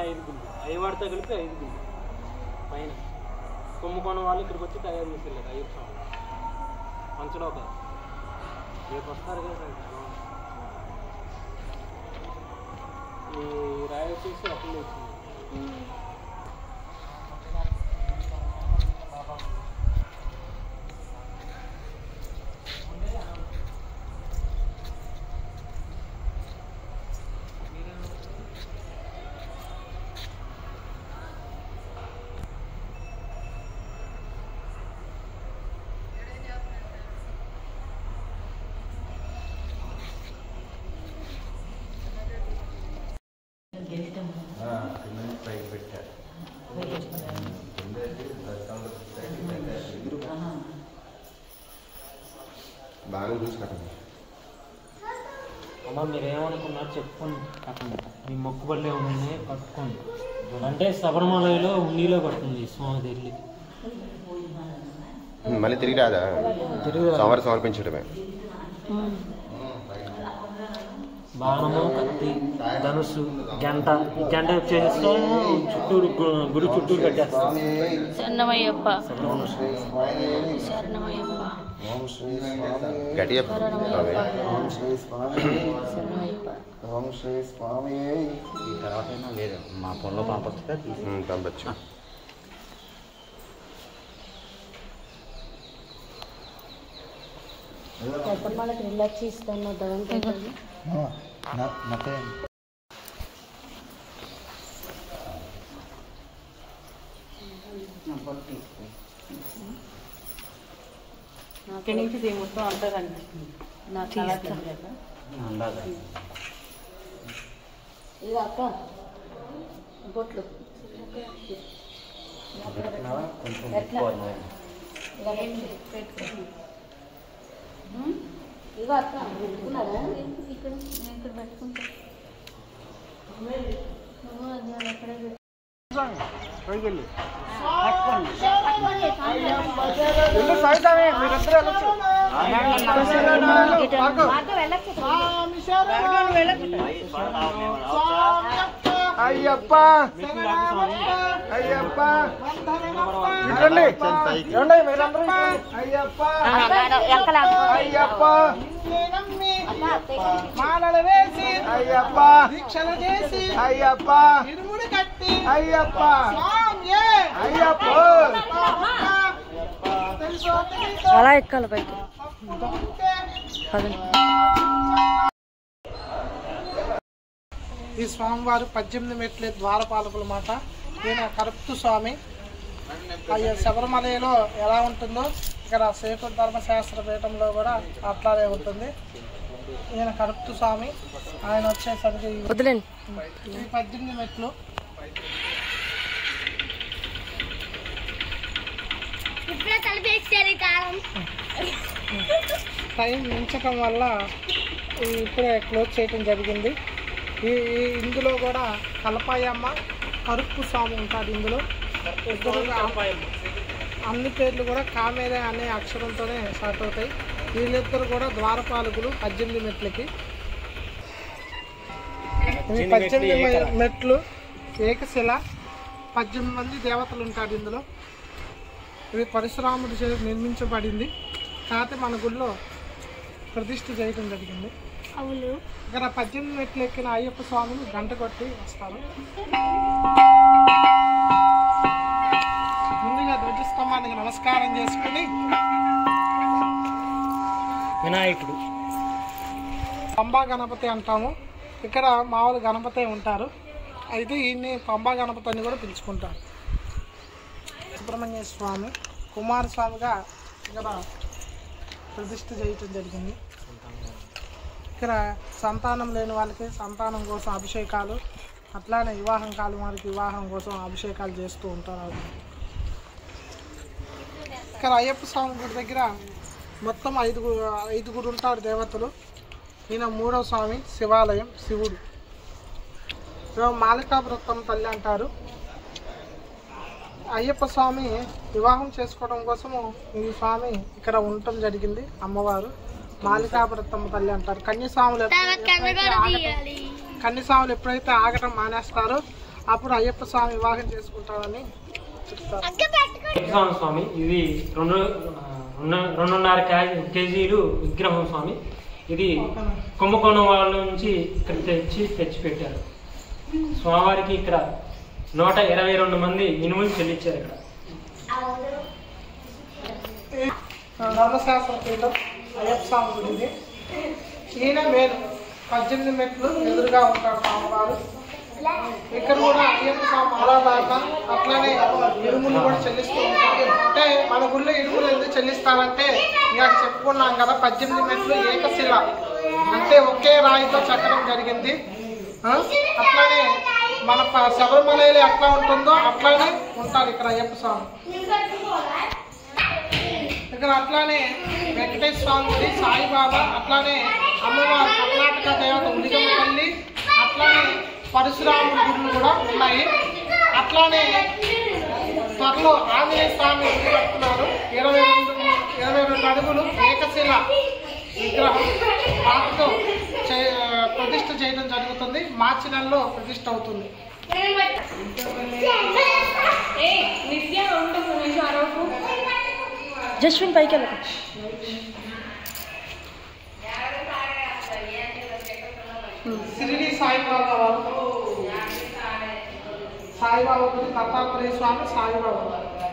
ఐదు గుళ్ళు అయ్యవాడితో కలిపి ఐదు గుళ్ళు పైన కుంభకోణం వాళ్ళు ఇక్కడికి వచ్చి తయారు చేసి వెళ్ళారు అయ్యప్ప స్వామి పంచలో ఒక రేపు వస్తారు కదా సాయంత్రం. ఈ రాయి వచ్చేసి అప్పుడు వచ్చింది పైకి పెట్టారు బాగా చూసి కట్టండి అమ్మ మీరు ఏమనుకున్నారు చెప్పుకోండి కట్టండి మీ మొక్కుబడులు ఏమన్నా కట్టుకోండి అంటే శబరిమలలో ఉండిలో పడుతుంది స్వామి వెళ్ళి మళ్ళీ తిరిగి రాదా సోమవారం సమర్పించడమే బాణము కత్తి ధనుసు గంట ఈ గంట వచ్చేస్తే చుట్టూరు గు- గుడి చుట్టూరు కట్టేస్తాం శరణమయ్యప్ప శరణమయ్యప్ప గట్టిగా అవి. శరణమయ్యప్ప ఓం శ్రీ స్వామి ఈ తర్వాత అయినా లేదు మా ఫోన్లో పంపిస్తే తీసి ఉమ్, పంపచ్చు శబరిమలకి రిలాక్స్ ఇస్తాను దవంతో నతే ఇక్కడి నుంచి ఇది మొత్తం అంతా కనిపిస్తుంది నా కళ తెలియక అందాక ఇది అక్క బొట్లు కొంచెం ఎట్లా? ఎక్కువ ఇలా పెట్టుకో. ఉమ్, ఇదిగో అక్క పెట్టుకున్నారా ఇక్కడ నేను ఇక్కడ పెట్టుకుంటా ఓ, అది అది అక్కడే పెట్టు. అయ్యప్ప అయ్యప్ప ఇట్రండి ఏమండి మీరందరూ ఇట్రండి. అయ్యప్ప అయ్యప్ప మాలలు వేసి అయ్యప్ప దీక్షలు చేసి అయ్యప్ప ఇరుముడి కట్టి అయ్యప్ప అయ్యప్ప అలా ఎక్కాలి పైకి ఈ స్వామివారు పద్దెనిమిది మెట్ల ద్వారపాలకుల మాట ఈయన కరుప్తు స్వామి అయ్యా శబరిమలలో ఎలా ఉంటుందో ఇక్కడ సేతు ధర్మశాస్త్ర పీఠంలో కూడా అట్లానే ఉంటుంది ఈయన కరుప్తు స్వామి ఆయన వచ్చేసరికి ఈ- వదిలేండి ఈ పద్దెనిమిది మెట్లు టైం మించటం వల్ల ఈ ఇప్పుడే క్లోజ్ చేయటం జరిగింది ఈ ఈ ఇందులో కూడా కలపాయమ్మ కరుపు స్వామి ఉంటాడు ఇందులో ఇద్దరు అన్ని పేర్లు కూడా కామేదే అనే అక్షరంతోనే స్టార్ట్ అవుతాయి వీళ్ళిద్దరు కూడా ద్వారపాలకులు పద్దెనిమిది మెట్లకి ఇవి పద్దెనిమిది మె- మెట్లు ఏకశిల పద్దెనిమిది మంది దేవతలు ఉంటారు ఇందులో ఇది పరశురాముడి చే నిర్మించబడింది కాకపోతే మన గుడిలో ప్రతిష్ఠ చేయడం జరిగింది అవును ఇక్కడ పద్దెనిమిది మెట్లు ఎక్కిన అయ్యప్ప స్వామిని గంట కొట్టి వస్తారు ముందుగా ధ్వజస్తంభానికి నమస్కారం చేసుకుని వినాయకుడు పంబా గణపతి అంటాము ఇక్కడ మామూలు గణపతి ఉంటారు అయితే ఈయన్ని పంబా గణపతి అని కూడా పిలుచుకుంటారు సుబ్రహ్మణ్య స్వామి కుమారస్వామిగా ఇక్కడ ప్రతిష్ఠ చేయటం జరిగింది ఇక్కడ సంతానం లేని వాళ్ళకి సంతానం కోసం అభిషేకాలు అట్లానే వివాహం కాలం వారికి వివాహం కోసం అభిషేకాలు చేస్తూ ఉంటారు ఇక్కడ అయ్యప్ప స్వామి గుడి దగ్గర మొత్తం ఐదుగురు ఐదుగురు ఉంటారు దేవతలు ఈయన మూడవ స్వామి శివాలయం శివుడు సో మాలికావృత్తం తల్లి అంటారు అయ్యప్ప స్వామి వివాహం చేసుకోవడం కోసము ఈ స్వామి ఇక్కడ ఉండటం జరిగింది అమ్మవారు మాలికావృత్తం తల్లి అంటారు కన్యస్వాములు ఎప్పుడైతే ఆగటం- కన్యస్వాములు ఎప్పుడైతే ఆగటం మానేస్తారో అప్పుడు అయ్యప్ప స్వామి వివాహం చేసుకుంటాడని చెప్తారు వెంకటస్వామి స్వామి ఇది రెండు ఆ, రెండు- రెండున్నర కే- కేజీలు విగ్రహం స్వామి ఇది కుంభకోణం వాళ్ళ నుంచి ఇక్కడ తెచ్చి తెచ్చి పెట్టారు స్వామివారికి ఇక్కడ నూట ఇరవై రెండు మంది ఇనుములు చెల్లించారు ఇక్కడ ధర్మశాస్త్ర పీఠం అయ్యప్ప స్వామి గుడిది ఈయన మేలు పద్దెనిమిది మెట్లు ఎదురుగా ఉంటాడు స్వామివారు ఇక్కడ కూడా అయ్యప్ప స్వామి ఆరాధన అట్లానే ఇరుములు కూడా చెల్లిస్తూ ఉంటారు అంటే మన గుళ్ళో ఇరుములు ఎందుకు చెల్లిస్తారంటే ఇక చెప్పుకున్నాం కదా పద్దెనిమిది మెట్లు ఏకశిల అంటే ఒకే రాయితో చెక్కడం జరిగింది ఆ? అట్లానే మన ప- శబరిమలలో ఎట్లా ఉంటుందో అట్లానే ఉంటారు ఇక్కడ అయ్యప్ప స్వామి ఇక్కడ అట్లానే వెంకటేశ్వర స్వామి గుడి సాయిబాబా అట్లానే అమ్మవారు కర్ణాటక దేవత ఉలిగమ్మ తల్లి అట్లానే పరశురాముడి గుడులు కూడా ఉన్నాయి అట్లానే త్వరలో ఆంజనేయ స్వామి గుడి కడుతున్నారు ఇరవై రెండు ఇరవై రెండు అడుగులు ఏకశిల విగ్రహం వాటితో చే- ప్రతిష్ఠ చేయడం జరుగుతుంది మార్చి నెలలో ప్రతిష్ఠ అవుతుంది జస్విన్ పైకి వెళ్ళకు షిరిడి సాయిబాబా వారు సాయిబాబా గుడి దత్తాత్రేయ స్వామి సాయిబాబా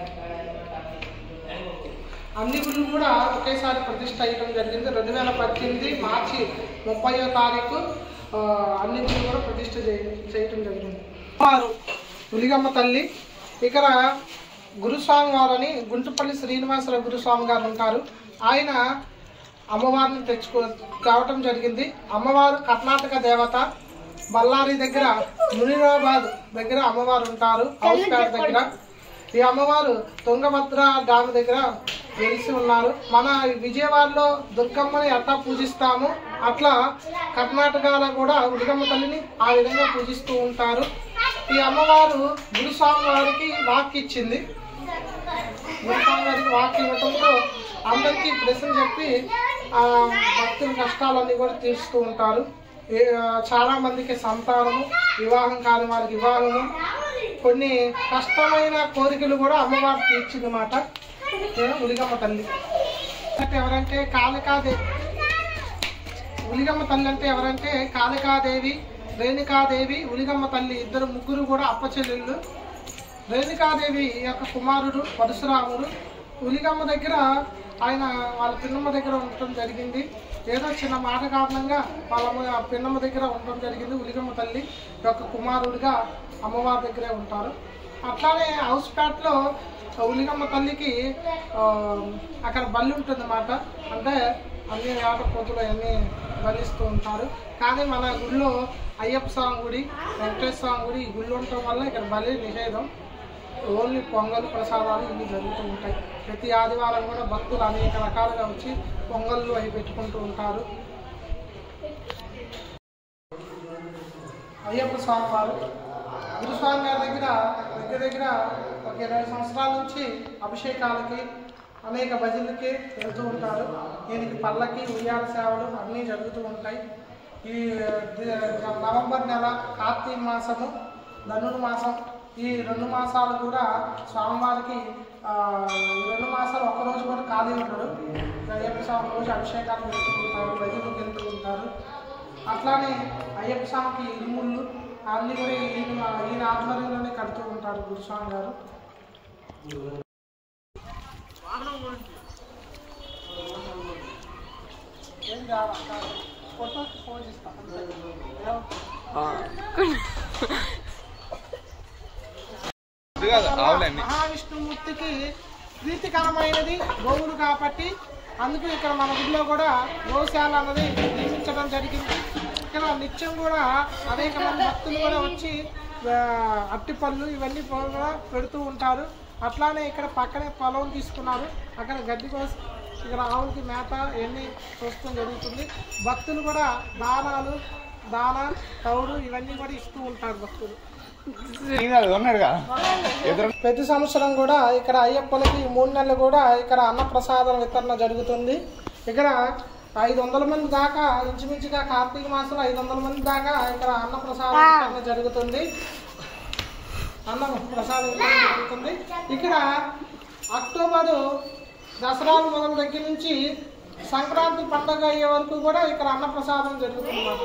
అన్ని గుళ్ళు కూడా ఒకేసారి ప్రతిష్ట అయ్యడం జరిగింది రెండు వేల పద్దెనిమిది మార్చి ముప్పయో తారీఖు ఆ, అన్నింటిని కూడా ప్రతిష్ట చేయ- చేయటం జరిగింది వారు ఉలిగమ్మ తల్లి ఇక్కడ గురుస్వామి వారని గుంటుపల్లి శ్రీనివాసరావు గురుస్వామి గారు ఉంటారు ఆయన అమ్మవారిని తెచ్చుకో రావటం జరిగింది అమ్మవారు కర్ణాటక దేవత బళ్ళారి దగ్గర మునిరాబాద్ దగ్గర అమ్మవారు ఉంటారు హౌస్ పేట దగ్గర ఈ అమ్మవారు తుంగభద్ర డామ్ దగ్గర వెలిసి ఉన్నారు మన విజయవాడలో దుర్గమ్మని ఎట్లా పూజిస్తాము అట్లా కర్ణాటకలో కూడా ఉడిగమ్మ తల్లిని ఆ విధంగా పూజిస్తూ ఉంటారు ఈ అమ్మవారు గురుస్వామి వారికి వాక్ ఇచ్చింది గురుస్వామి గారికి వాక్ ఇవ్వటంతో అందరికీ ప్రశ్న చెప్పి ఆ భక్తుల కష్టాలన్నీ కూడా తీరుస్తూ ఉంటారు ఏ- చాలా మందికి సంతానము వివాహం కాని వారికి వివాహము కొన్ని కష్టమైన కోరికలు కూడా అమ్మవారు తీర్చిందన్నమాట ఏ, ఉలిగమ్మ తల్లి అంటే ఎవరంటే కాళికాదేవి ఉలిగమ్మ తల్లి అంటే ఎవరంటే కాళికాదేవి రేణుకాదేవి ఉలిగమ్మ తల్లి ఇద్దరు ముగ్గురు కూడా అప్పచెల్లెళ్ళు రేణుకాదేవి యొక్క కుమారుడు పరశురాముడు ఉలిగమ్మ దగ్గర ఆయన వాళ్ళ పిన్నమ్మ దగ్గర ఉండటం జరిగింది ఏదో చిన్న మాట కారణంగా వాళ్ళ అమ్మ- పిన్నమ్మ దగ్గర ఉండటం జరిగింది ఉలిగమ్మ తల్లి యొక్క కుమారుడిగా అమ్మవారి దగ్గరే ఉంటారు అట్లానే హౌస్పేటలో ఉలిగమ్మ తల్లికి ఆ, అక్కడ బల్లి ఉంటుంది అన్నమాట అంటే అన్ని వేట కోతులు అన్నీ బలిస్తూ ఉంటారు కానీ మన గుడిలో అయ్యప్ప స్వామి గుడి వెంకటేశ్వర స్వామి గుడి ఈ గుళ్ళు ఉండటం వల్ల ఇక్కడ బలి నిషేధం ఓన్లీ పొంగల్ ప్రసాదాలు ఇవి జరుగుతూ ఉంటాయి ప్రతి ఆదివారం కూడా భక్తులు అనేక రకాలుగా వచ్చి పొంగళ్ళు అవి పెట్టుకుంటూ ఉంటారు అయ్యప్ప స్వామి వారు గురుస్వామి గారి దగ్గర దగ్గర దగ్గర ఒక ఇరవై సంవత్సరాల నుంచి అభిషేకాలకి అనేక భజనలకి వెళ్తూ ఉంటారు దీనికి పల్లకి ఉయ్యాల సేవలు అన్నీ జరుగుతూ ఉంటాయి ఈ ది- నవంబర్ నెల కార్తీక మాసము ధనుడు మాసం ఈ రెండు మాసాలు కూడా స్వామివారికి ఆ, ఈ రెండు మాసాలు ఒక్క రోజు కూడా ఖాళీ ఉండడు అయ్యప్ప స్వామి రోజు అభిషేకాలు వెళ్తూ ఉంటారు భజనలకు వెళ్తూ ఉంటారు అట్లానే అయ్యప్ప స్వామికి ఇరుముళ్ళు అన్ని కూడా ఈయన ఈయన ఆధ్వర్యంలోనే కడుతూ ఉంటారు గురుస్వామి గారు ఏం కాదు, కాదు. ఫోటోకి ఫోన్ ఇస్తా అంతే. మహావిష్ణుమూర్తికి ప్రీతికరమైనది గోవులు కాబట్టి అందుకే ఇక్కడ మన గుడిలో కూడా గోశాల అన్నది నిర్మించడం జరిగింది ఇక్కడ నిత్యం కూడా అనేక మంది భక్తులు కూడా వచ్చి ఆ, అట్టిపళ్ళు ఇవన్నీ కూడా పెడుతూ ఉంటారు అట్లానే ఇక్కడ పక్కనే పొలం తీసుకున్నారు అక్కడ గడ్డి కోసి ఇక్కడ ఆవులకి మేత ఇవన్నీ చూస్తూ జరుగుతుంది భక్తులు కూడా దానాలు దాన తౌడు ఇవన్నీ కూడా ఇస్తూ ఉంటారు భక్తులు ప్రతి సంవత్సరం కూడా ఇక్కడ అయ్యప్పలకి ఈ మూడు నెలలు కూడా ఇక్కడ అన్నప్రసాదం వితరణ జరుగుతుంది ఇక్కడ ఐదు వందల మంది దాకా ఇంచుమించుగా కార్తీక మాసంలో ఐదు వందల మంది దాకా ఇక్కడ అన్నప్రసాదం వితరణ జరుగుతుంది అన్నం ప్రసాదం ఇవ్వడం జరుగుతుంది ఇక్కడ అక్టోబరు దసరాలు మొదల దగ్గర నుంచి సంక్రాంతి పండుగ అయ్యే వరకు కూడా ఇక్కడ అన్నప్రసాదం జరుగుతుంది మాకు.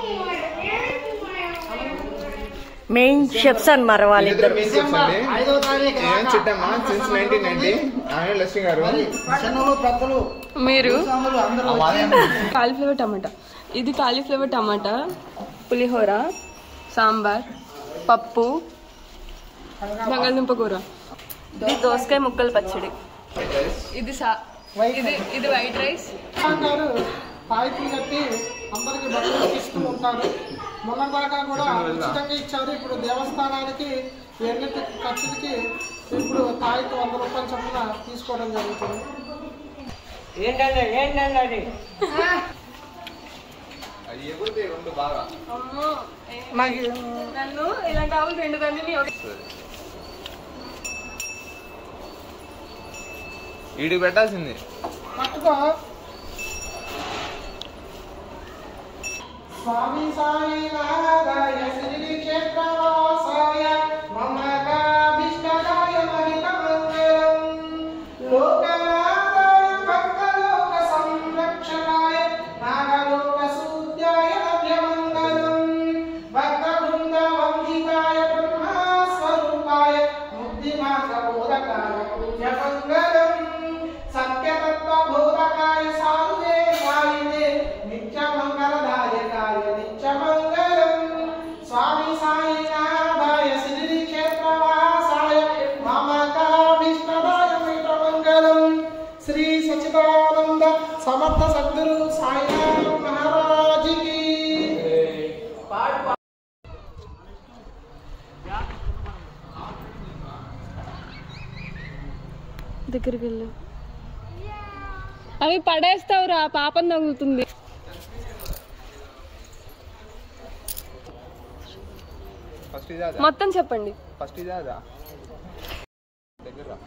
మెయిన్ షెఫ్స్ అన్నమాట వాళ్ళిద్దరు డిసెంబర్ ఐదో తారీఖు ఏం చిట్టమ్మా సిన్స్ నైన్టీన్ నైన్టీ ఆయన లక్ష్మి గారు చిన్నలు పెద్దలు మీరు అందరూ కాలీఫ్లవర్ టమాటా ఇది కాలీఫ్లవర్ టమాటా పులిహోర సాంబార్ పప్పు బంగాళదుంప కూర ఇది దోసకాయ ముక్కల పచ్చడి ఇది సా ఇది ఇది వైట్ రైస్ గారు పాయిపులు కట్టి అందరికి భక్తులకు ఇస్తూ ఉంటారు మొన్న దాకా కూడా ఉచితంగా ఇచ్చారు ఇప్పుడు దేవస్థానానికి ఎన్నిటి ఖర్చులకి ఇప్పుడు తాయికి వంద రూపాయలు చొప్పున తీసుకోవడం జరుగుతుంది నాకు నన్ను ఇలా కావాలి రెండు మందిని వీడికి పెట్టాల్సింది పట్టుకో స్వామి సాయి నారాయ శ్రీ క్షేత్రవాసాయ మమకాభిష్టదాయ మహిత మంగళం లోకనాథాయ భక్తలోక సంరక్షణాయ నాగలోక సూద్యాయ నవ్యమంగళం భక్త బృంద వందితాయ బ్రహ్మస్వరూపాయ బుద్ధిమాత బోధకాయ పూజ్యమంగళం సత్యతత్వ బోధకాయ సాధుదే సాయిదే నిత్యమంగళదాయకాయ నిత్యమంగళం స్వామి సాయినాథాయ శ్రీ క్షేత్రవాసాయ మమకాభిష్టదాయ మిత్రమంగళం శ్రీ సచిదానంద సమర్థ సద్గురు సాయినాథ్ మహారాజుకి దగ్గరికి వెళ్ళు అవి పడేస్తావురా పాపం తగులుతుంది ఫస్ట్ ఇదా మొత్తం చెప్పండి ఫస్ట్ ఇదా దగ్గర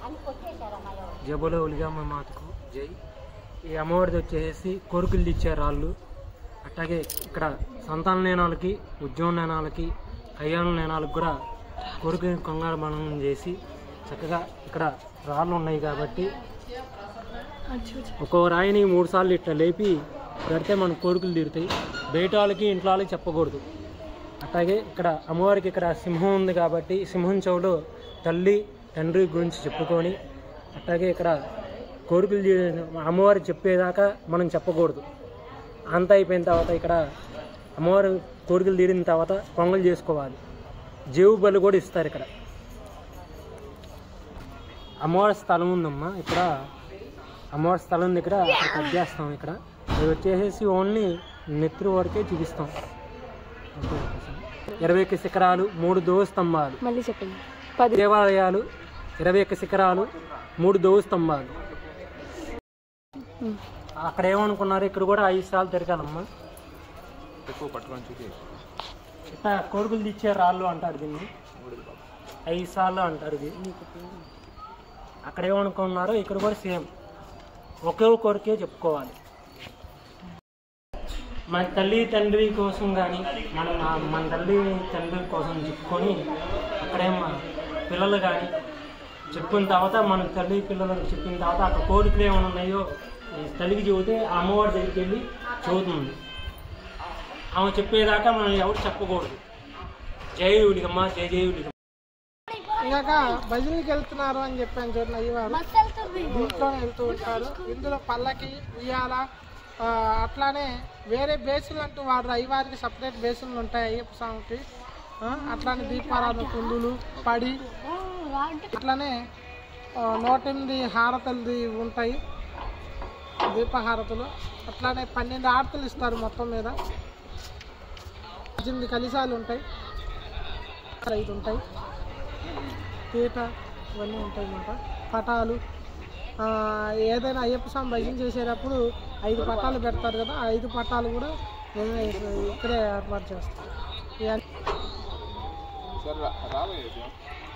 జబులో ఉలిగమ్మ మాతకు జై ఈ అమ్మవారిది వచ్చేసి కోరికలు ఇచ్చే రాళ్ళు అట్లాగే ఇక్కడ సంతాన నేనాలకి ఉద్యోగ నేనాలకి కళ్యాణ నేనాలకు కూడా కోరిక కంగారు మనం చేసి చక్కగా ఇక్కడ రాళ్ళు ఉన్నాయి కాబట్టి ఒక్కో రాయిని మూడు సార్లు ఇట్లా లేపి పెడితే మన కోరికలు తీరుతాయి బయట వాళ్ళకి ఇంట్లో వాళ్ళకి చెప్పకూడదు అట్లాగే ఇక్కడ అమ్మవారికి ఇక్కడ సింహం ఉంది కాబట్టి సింహం చెవులో తల్లి తండ్రి గురించి చెప్పుకొని అట్లాగే ఇక్కడ కోరికలు తీ- అమ్మవారికి చెప్పేదాకా మనం చెప్పకూడదు అంత అయిపోయిన తర్వాత ఇక్కడ అమ్మవారి కోరికలు తీరిన తర్వాత పొంగల్ చేసుకోవాలి జీవు బలి కూడా ఇస్తారు ఇక్కడ అమ్మవారి స్థలం ఉందమ్మా ఇక్కడ అమ్మవారి స్థలం దగ్గర అక్కడ కట్ చేస్తాం ఇక్కడ అది వచ్చేసి ఓన్లీ నెత్తురు వరకే చూపిస్తాం ఇరవై ఒక్క శిఖరాలు మూడు దోవ స్తంభాలు మళ్ళీ చెప్పండి పది దేవాలయాలు ఇరవై ఒక్క శిఖరాలు మూడు దోవ స్తంభాలు అక్కడ ఏమనుకున్నారు ఇక్కడ కూడా ఐదు సార్లు తిరగాలమ్మా ఎక్కువ పట్టుకొని చూసి ఇట్లా కోరుకులు తెచ్చే రాళ్ళు అంటారు దీన్ని ఐదు సార్లు అంటారు ఇది అక్కడ ఏమనుకున్నారో ఇక్కడ కూడా సేమ్ ఒకే కోరికే చెప్పుకోవాలి మన తల్లి తండ్రి కోసం కానీ మన మన తల్లి తండ్రి కోసం చెప్పుకొని అక్కడే మన పిల్లలు కానీ చెప్పిన తర్వాత మన తల్లి పిల్లలకు చెప్పిన తర్వాత అక్కడ కోరికలు ఏమైనా ఉన్నాయో ఈ తల్లికి చెబితే ఆ అమ్మవారి దగ్గరికి వెళ్ళి చెబుతుంది ఆమె చెప్పేదాకా మనం ఎవరు చెప్పకూడదు జై ఉడిగమ్మ జై జై ఉడిగమ్మ ఇందాక భజనకి వెళ్తున్నారు అని చెప్పాను చూడండి అయ్యవారు దీంట్లోనే వెళ్తూ ఉంటారు ఇందులో పల్లకి ఉయ్యాల ఆ, అట్లానే వేరే బేసులు అంటూ వాడు అయ్యవారికి సపరేట్ బేసులు ఉంటాయి అయ్యప్ప స్వామికి ఆ, అట్లానే దీపారాధన కుందులు పడి అట్లానే ఆ, నూట ఎనిమిది హారతలది ఉంటాయి దీపహారతులు అట్లానే పన్నెండు హారతలు ఇస్తారు మొత్తం మీద పద్దెనిమిది కలిసాలు ఉంటాయి ఐదు ఉంటాయి పీట ఇవన్నీ ఉంటాయి అన్నమాట పటాలు ఆ, ఏదైనా అయ్యప్ప స్వామి భజన చేసేటప్పుడు ఐదు పటాలు పెడతారు కదా ఆ ఐదు పటాలు కూడా మేమే ఇక్కడే ఏర్పాటు చేస్తాం ఇవన్నీ సరే రా- రాబోయే